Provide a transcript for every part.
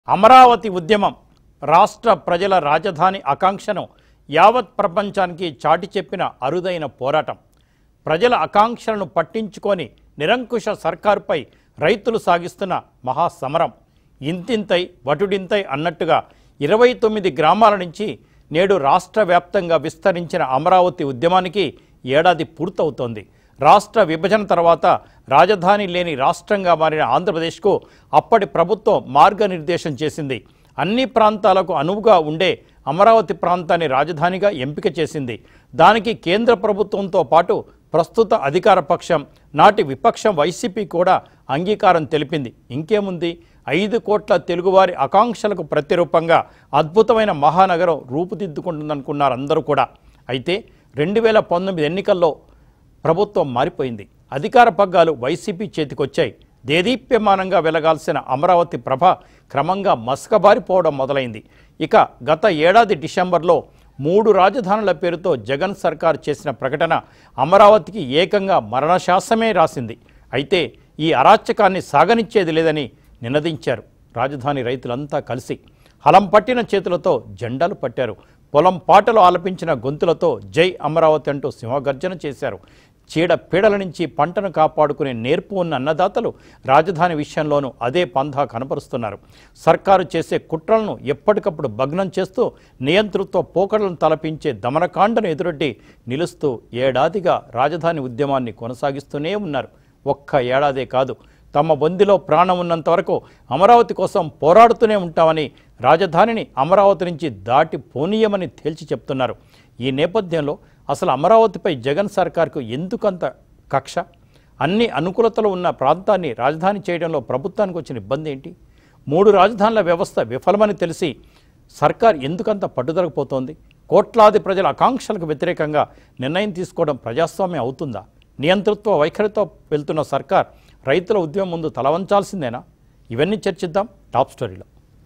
అమరావతి ఉద్యమం రాష్ట్ర ప్రజల రాజధాని ఆకాంక్షను యావత్ ప్రపంచానికి చాటి చెప్పిన అరుదైన పోరాటం ప్రజల ఆకాంక్షలను పట్టించుకొని నిరంకుశ సర్కారుపై రైతులు సాగిస్తున్న మహాసమరం ఇంతింతై వటుడింతై అన్నట్టుగా ఇరవై తొమ్మిది గ్రామాల నుంచి నేడు రాష్ట్ర వ్యాప్తంగా విస్తరించిన అమరావతి ఉద్యమానికి ఏడాది పూర్తవుతోంది రాష్ట్ర విభజన తర్వాత రాజధాని లేని రాష్ట్రంగా మారిన ఆంధ్రప్రదేశ్కు అప్పటి ప్రభుత్వం మార్గనిర్దేశం చేసింది అన్ని ప్రాంతాలకు అనువుగా ఉండే అమరావతి ప్రాంతాన్ని రాజధానిగా ఎంపిక చేసింది దానికి కేంద్ర ప్రభుత్వంతో పాటు ప్రస్తుత అధికార పక్షం నాటి విపక్షం వైసీపీ కూడా అంగీకారం తెలిపింది ఇంకేముంది ఐదు కోట్ల తెలుగువారి ఆకాంక్షలకు ప్రతిరూపంగా అద్భుతమైన మహానగరం రూపుదిద్దుకుంటుందనుకున్నారు అందరూ కూడా అయితే రెండు వేల పంతొమ్మిది ఎన్నికల్లో ప్రభుత్వం మారిపోయింది అధికార పగ్గాలు వైసీపీ చేతికొచ్చాయి దేదీప్యమానంగా వెలగాల్సిన అమరావతి ప్రభ క్రమంగా మసకబారిపోవడం మొదలైంది ఇక గత ఏడాది డిసెంబర్లో మూడు రాజధానుల పేరుతో జగన్ సర్కార్ చేసిన ప్రకటన అమరావతికి ఏకంగా మరణశాసమే రాసింది అయితే ఈ అరాచకాన్ని సాగనిచ్చేది లేదని నినదించారు రాజధాని రైతులంతా కలిసి హలం పట్టిన చేతులతో జెండాలు పట్టారు పొలం పాటలు ఆలపించిన గొంతులతో జై అమరావతి అంటూ సింహగర్జన చేశారు చీడ పీడల నుంచి పంటను కాపాడుకునే నేర్పు ఉన్న అన్నదాతలు రాజధాని విషయంలోనూ అదే పంధా కనపరుస్తున్నారు సర్కారు చేసే కుట్రలను ఎప్పటికప్పుడు భగ్నం చేస్తూ నియంతృత్వ పోకడలను తలపించే దమనకాండను ఎదురొడ్డి నిలుస్తూ ఏడాదిగా రాజధాని ఉద్యమాన్ని కొనసాగిస్తూనే ఉన్నారు ఒక్క ఏడాదే కాదు తమ బొందిలో ప్రాణం ఉన్నంత వరకు అమరావతి కోసం పోరాడుతూనే ఉంటామని రాజధానిని అమరావతి నుంచి దాటి పోనీయమని తేల్చి చెప్తున్నారు ఈ నేపథ్యంలో అసలు అమరావతిపై జగన్ సర్కార్కు ఎందుకంత కక్ష అన్ని అనుకూలతలు ఉన్న ప్రాంతాన్ని రాజధాని చేయడంలో ప్రభుత్వానికి వచ్చిన ఇబ్బంది ఏంటి మూడు రాజధానుల వ్యవస్థ విఫలమని తెలిసి సర్కార్ ఎందుకంత పట్టుదలకపోతోంది కోట్లాది ప్రజల ఆకాంక్షలకు వ్యతిరేకంగా నిర్ణయం తీసుకోవడం ప్రజాస్వామ్యం అవుతుందా నియంతృత్వ వైఖరితో వెళ్తున్న సర్కార్ రైతుల ఉద్యమం ముందు తలవంచాల్సిందేనా ఇవన్నీ చర్చిద్దాం టాప్ స్టోరీలో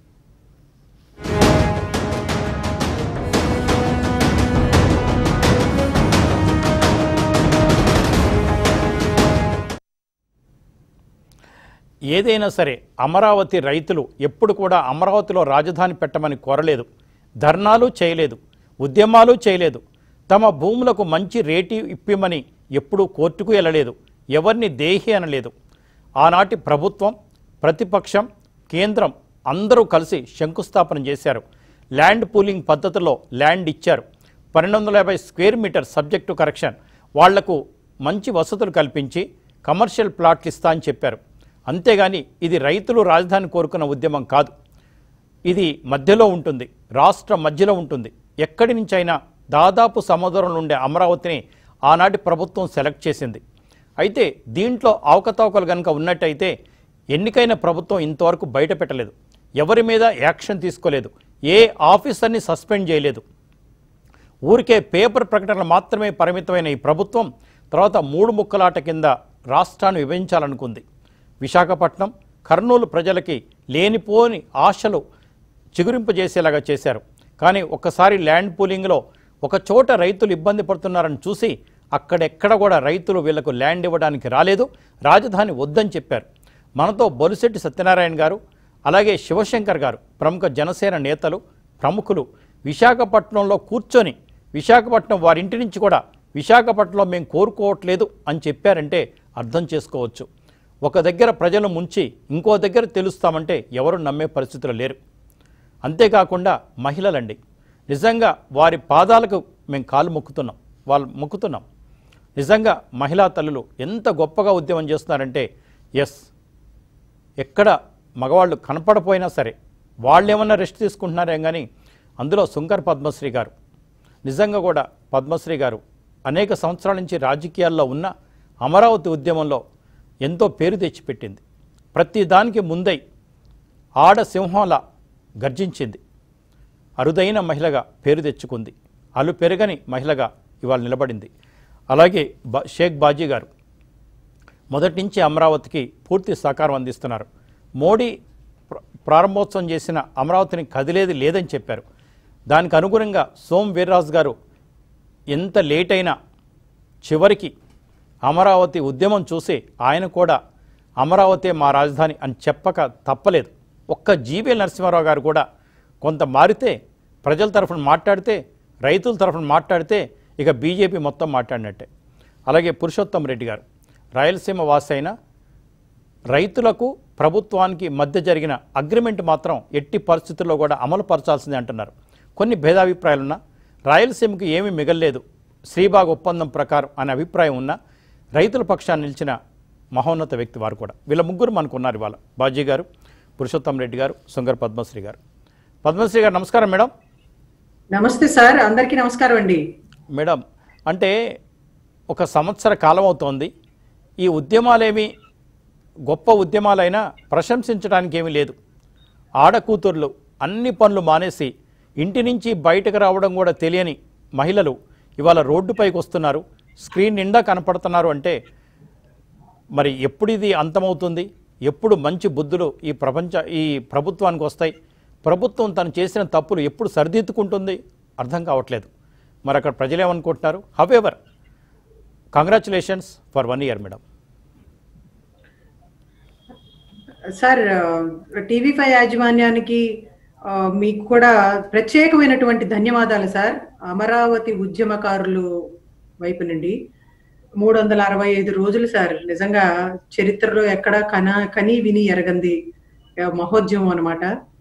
ఏదైనా సరే అమరావతి రైతులు ఎప్పుడు కూడా అమరావతిలో రాజధాని పెట్టమని కోరలేదు ధర్నాలు చేయలేదు ఉద్యమాలు చేయలేదు తమ భూములకు మంచి రేటు ఇప్పిమని ఎప్పుడూ కోర్టుకు వెళ్ళలేదు ఎవరిని దేహి అనలేదు ఆనాటి ప్రభుత్వం ప్రతిపక్షం కేంద్రం అందరూ కలిసి శంకుస్థాపన చేశారు ల్యాండ్ పూలింగ్ పద్ధతిలో ల్యాండ్ ఇచ్చారు పన్నెండు వందల యాభై స్క్వేర్ మీటర్ సబ్జెక్టు కరెక్షన్ వాళ్లకు మంచి వసతులు కల్పించి కమర్షియల్ ప్లాట్లు ఇస్తా అని చెప్పారు అంతేగాని ఇది రైతులు రాజధాని కోరుకున్న ఉద్యమం కాదు ఇది మధ్యలో ఉంటుంది రాష్ట్ర మధ్యలో ఉంటుంది ఎక్కడి నుంచైనా దాదాపు సముద్రంలో ఉండే అమరావతిని ఆనాటి ప్రభుత్వం సెలెక్ట్ చేసింది అయితే దీంట్లో అవకతవకలు కనుక ఉన్నట్టయితే ఎన్నికైన ప్రభుత్వం ఇంతవరకు బయట పెట్టలేదు ఎవరి మీద యాక్షన్ తీసుకోలేదు ఏ ఆఫీసర్ని సస్పెండ్ చేయలేదు ఊరికే పేపర్ ప్రకటనలు మాత్రమే పరిమితమైన ఈ ప్రభుత్వం తర్వాత మూడు ముక్కలాట కింద రాష్ట్రాన్ని విభజించాలనుకుంది విశాఖపట్నం కర్నూలు ప్రజలకి లేనిపోని ఆశలు చిగురింపజేసేలాగా చేశారు కానీ ఒక్కసారి ల్యాండ్ పూలింగ్లో ఒక చోట రైతులు ఇబ్బంది పడుతున్నారని చూసి అక్కడెక్కడ కూడా రైతులు వీళ్లకు ల్యాండ్ ఇవ్వడానికి రాలేదు రాజధాని వద్దని చెప్పారు మనతో బొలిశెట్టి సత్యనారాయణ గారు అలాగే శివశంకర్ గారు ప్రముఖ జనసేన నేతలు ప్రముఖులు విశాఖపట్నంలో కూర్చొని విశాఖపట్నం వారి ఇంటి నుంచి కూడా విశాఖపట్నంలో మేము కోరుకోవట్లేదు అని చెప్పారంటే అర్థం చేసుకోవచ్చు ఒక దగ్గర ప్రజలు ముంచి ఇంకో దగ్గర తెలుస్తామంటే ఎవరు నమ్మే పరిస్థితులు లేరు అంతేకాకుండా మహిళలండి నిజంగా వారి పాదాలకు మేము కాలు మొక్కుతున్నాం వాళ్ళు మొక్కుతున్నాం నిజంగా మహిళా తల్లులు ఎంత గొప్పగా ఉద్యమం చేస్తున్నారంటే ఎస్ ఎక్కడ మగవాళ్ళు కనపడపోయినా సరే వాళ్ళు ఏమన్నా రెస్ట్ తీసుకుంటున్నారేం కానీ అందులో శుంకర్ పద్మశ్రీ గారు నిజంగా కూడా పద్మశ్రీ గారు అనేక సంవత్సరాల నుంచి రాజకీయాల్లో ఉన్న అమరావతి ఉద్యమంలో ఎంతో పేరు తెచ్చిపెట్టింది ప్రతి దానికి ముందై ఆడ సింహంలా గర్జించింది అరుదైన మహిళగా పేరు తెచ్చుకుంది అలు పెరగని మహిళగా ఇవాళ నిలబడింది అలాగే బా షేక్ బాజీ గారు మొదటి నుంచి అమరావతికి పూర్తి సహకారం అందిస్తున్నారు మోడీ ప్ర- ప్రారంభోత్సవం చేసిన అమరావతిని కదిలేది లేదని చెప్పారు దానికి అనుగుణంగా సోమ్ వీర్రాజు గారు ఎంత లేట్ అయినా చివరికి అమరావతి ఉద్యమం చూసి ఆయన కూడా అమరావతి మా రాజధాని అని చెప్పక తప్పలేదు ఒక్క జీవీఎల్ నరసింహారావు గారు కూడా కొంత మారితే ప్రజల తరఫున మాట్లాడితే రైతుల తరఫున మాట్లాడితే ఇక బీజేపీ మొత్తం మాట్లాడినట్టే అలాగే పురుషోత్తం రెడ్డి గారు రాయలసీమ వాసి అయిన రైతులకు ప్రభుత్వానికి మధ్య జరిగిన అగ్రిమెంట్ మాత్రం ఎట్టి పరిస్థితుల్లో కూడా అమలు పరచాల్సిందే అంటున్నారు కొన్ని భేదాభిప్రాయాలున్నా రాయలసీమకు ఏమీ మిగల్లేదు శ్రీబాగ్ ఒప్పందం ప్రకారం అనే అభిప్రాయం ఉన్నా రైతుల పక్షాన్ని నిలిచిన మహోన్నత వ్యక్తి వారు కూడా వీళ్ళ ముగ్గురు మనకు ఉన్నారు ఇవాళ బాజీ గారు పురుషోత్తం రెడ్డి గారు సుంగర్ పద్మశ్రీ గారు పద్మశ్రీ గారు నమస్కారం మేడం నమస్తే సార్ అందరికీ నమస్కారం అండి మేడం అంటే ఒక సంవత్సర కాలం అవుతోంది ఈ ఉద్యమాలేమి గొప్ప ఉద్యమాలైనా ప్రశంసించడానికి ఏమీ లేదు ఆడకూతుర్లు అన్ని పనులు మానేసి ఇంటి నుంచి బయటకు రావడం కూడా తెలియని మహిళలు ఇవాళ రోడ్డుపైకి వస్తున్నారు స్క్రీన్ నిండా కనపడుతున్నారు అంటే మరి ఎప్పుడు ఇది అంతమవుతుంది ఎప్పుడు మంచి బుద్ధులు ఈ ప్రపంచ ఈ ప్రభుత్వానికి వస్తాయి ప్రభుత్వం తను చేసిన తప్పులు ఎప్పుడు సరిదిద్దుకుంటుంది అర్థం కావట్లేదు మరి అక్కడ ప్రజలు ఏమనుకుంటున్నారు however congratulations for one year madam sir TV five యాజమాన్యానికి ఆ, మీకు కూడా ప్రత్యేకమైనటువంటి ధన్యవాదాలు సార్ అమరావతి ఉద్యమకారులు వైపు నుండి మూడు వందల అరవై ఐదు రోజులు సార్ నిజంగా చరిత్రలో ఎక్కడా కన కని విని ఎరగంది ఆ, మహోద్యమం అనమాట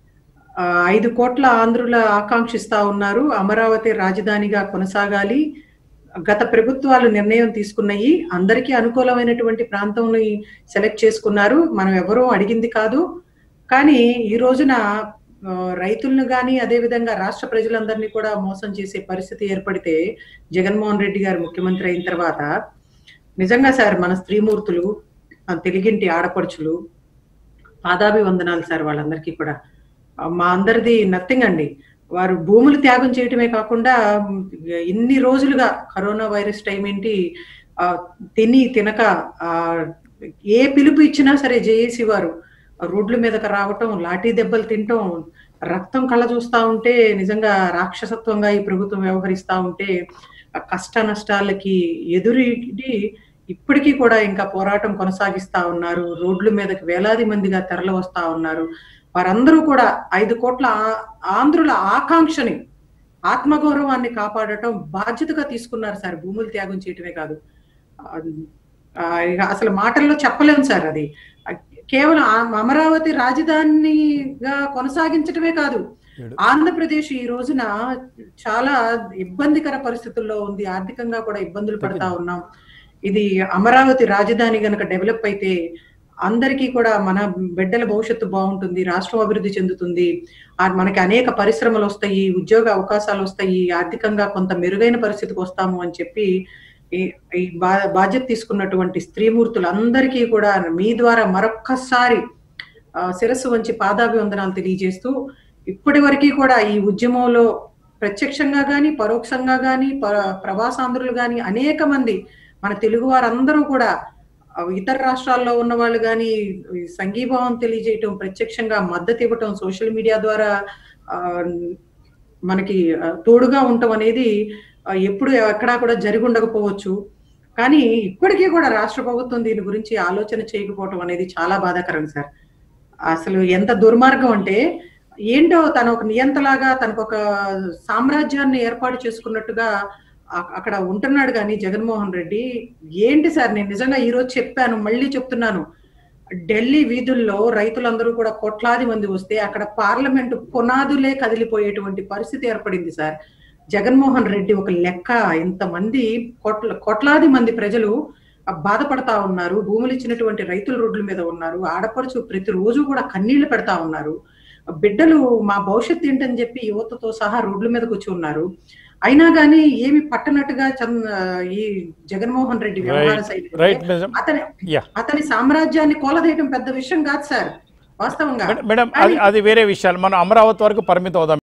ఐదు కోట్ల ఆంధ్రుల ఆకాంక్షిస్తా ఉన్నారు అమరావతి రాజధానిగా కొనసాగాలి గత ప్రభుత్వాలు నిర్ణయం తీసుకున్నాయి అందరికీ అనుకూలమైనటువంటి ప్రాంతంని సెలెక్ట్ చేసుకున్నారు మనం ఎవరూ అడిగింది కాదు కానీ ఈ రోజున ఆ, రైతులను కానీ అదేవిధంగా రాష్ట్ర ప్రజలందరినీ కూడా మోసం చేసే పరిస్థితి ఏర్పడితే జగన్మోహన్ రెడ్డి గారు ముఖ్యమంత్రి అయిన తర్వాత నిజంగా సార్ మన స్త్రీమూర్తులు ఆ తెలుగింటి ఆడపడుచులు పాదాభివందనాలు సార్ వాళ్ళందరికీ కూడా ఆ, మా అందరిది నథింగ్ అండి వారు భూములు త్యాగం చేయటమే కాకుండా మ్, ఇన్ని రోజులుగా కరోనా వైరస్ టైం ఏంటి ఆ, తిని తినక ఆ, ఏ పిలుపు ఇచ్చినా సరే జేఏసీ వారు రోడ్ల మీదకి రావటం లాఠీ దెబ్బలు తినటం రక్తం కళ్ళ చూస్తా ఉంటే నిజంగా రాక్షసత్వంగా ఈ ప్రభుత్వం వ్యవహరిస్తా ఉంటే ఆ కష్ట నష్టాలకి ఎదురిడి ఇప్పటికీ కూడా ఇంకా పోరాటం కొనసాగిస్తా ఉన్నారు రోడ్ల మీదకి వేలాది మందిగా తరలి వస్తా ఉన్నారు వారందరూ కూడా ఐదు కోట్ల ఆ- ఆంధ్రుల ఆకాంక్షని ఆత్మగౌరవాన్ని కాపాడటం బాధ్యతగా తీసుకున్నారు సార్ భూములు త్యాగం చేయటమే కాదు ఆ, ఆ, ఇక అసలు మాటల్లో చెప్పలేము సార్ అది ఆ, కేవలం ఆ అమరావతి రాజధానిగా కొనసాగించటమే కాదు ఆంధ్రప్రదేశ్ ఈ రోజున చాలా ఇబ్బందికర పరిస్థితుల్లో ఉంది ఆర్థికంగా కూడా ఇబ్బందులు పడతా ఉన్నాం ఇది అమరావతి రాజధాని గనక డెవలప్ అయితే అందరికీ కూడా మన బిడ్డల భవిష్యత్తు బాగుంటుంది రాష్ట్రం అభివృద్ధి చెందుతుంది ఆ మనకి అనేక పరిశ్రమలు వస్తాయి ఉద్యోగ అవకాశాలు వస్తాయి ఆర్థికంగా కొంత మెరుగైన పరిస్థితికి వస్తాము అని చెప్పి ఈ- ఈ బా- బాధ్యత తీసుకున్నటువంటి స్త్రీమూర్తులు అందరికీ కూడా మీ ద్వారా మరొక్కసారి ఆ, శిరస్సు వంచి పాదాభివందనాలు తెలియజేస్తూ ఇప్పటి వరకు కూడా ఈ ఉద్యమంలో ప్రత్యక్షంగా గాని పరోక్షంగా గాని ప- ప్రవాసాంధ్రులు గాని అనేక మంది మన తెలుగు వారందరూ కూడా ఆ, ఇతర రాష్ట్రాల్లో ఉన్న వాళ్ళు కానీ సంఘీభావం తెలియజేయటం ప్రత్యక్షంగా మద్దతు ఇవ్వటం సోషల్ మీడియా ద్వారా ఆ, మనకి ఆ, తోడుగా ఉండటం అనేది ఆ, ఎప్పుడు ఎక్కడా కూడా జరిగి ఉండకపోవచ్చు కానీ ఇప్పటికీ కూడా రాష్ట్ర ప్రభుత్వం దీని గురించి ఆలోచన చేయకపోవటం అనేది చాలా బాధాకరం సార్ అసలు ఎంత దుర్మార్గం అంటే ఏంటో తన ఒక నియంతలాగా తనకు ఒక సామ్రాజ్యాన్ని ఏర్పాటు చేసుకున్నట్టుగా అ- అక్కడ ఉంటున్నాడు కానీ జగన్మోహన్ రెడ్డి ఏంటి సార్ నేను నిజంగా ఈ రోజు చెప్పాను మళ్ళీ చెప్తున్నాను ఢిల్లీ వీధుల్లో రైతులందరూ కూడా కోట్లాది మంది వస్తే అక్కడ పార్లమెంటు పునాదులే కదిలిపోయేటువంటి పరిస్థితి ఏర్పడింది సార్ జగన్మోహన్ రెడ్డి ఒక లెక్క ఇంతమంది కోట్ల కోట్లాది మంది ప్రజలు ఆ, బాధపడతా ఉన్నారు భూములు ఇచ్చినటువంటి రైతుల రోడ్ల మీద ఉన్నారు ఆడపడుచు ప్రతిరోజు కూడా కన్నీళ్లు పెడతా ఉన్నారు బిడ్డలు మా భవిష్యత్తు ఏంటని చెప్పి యువతతో సహా రోడ్ల మీద కూర్చో ఉన్నారు అయినా గానీ ఏమి పట్టనట్టుగా చంద్ ఈ జగన్మోహన్ రెడ్డి వ్యవహార శైలి రైట్ మేడం అతని యా అతని సామ్రాజ్యాన్ని కోలదేయటం పెద్ద విషయం కాదు సార్ వాస్తవంగా మేడం అది అది వేరే విషయాలు మనం అమరావతి వరకు పరిమితం అవుదాం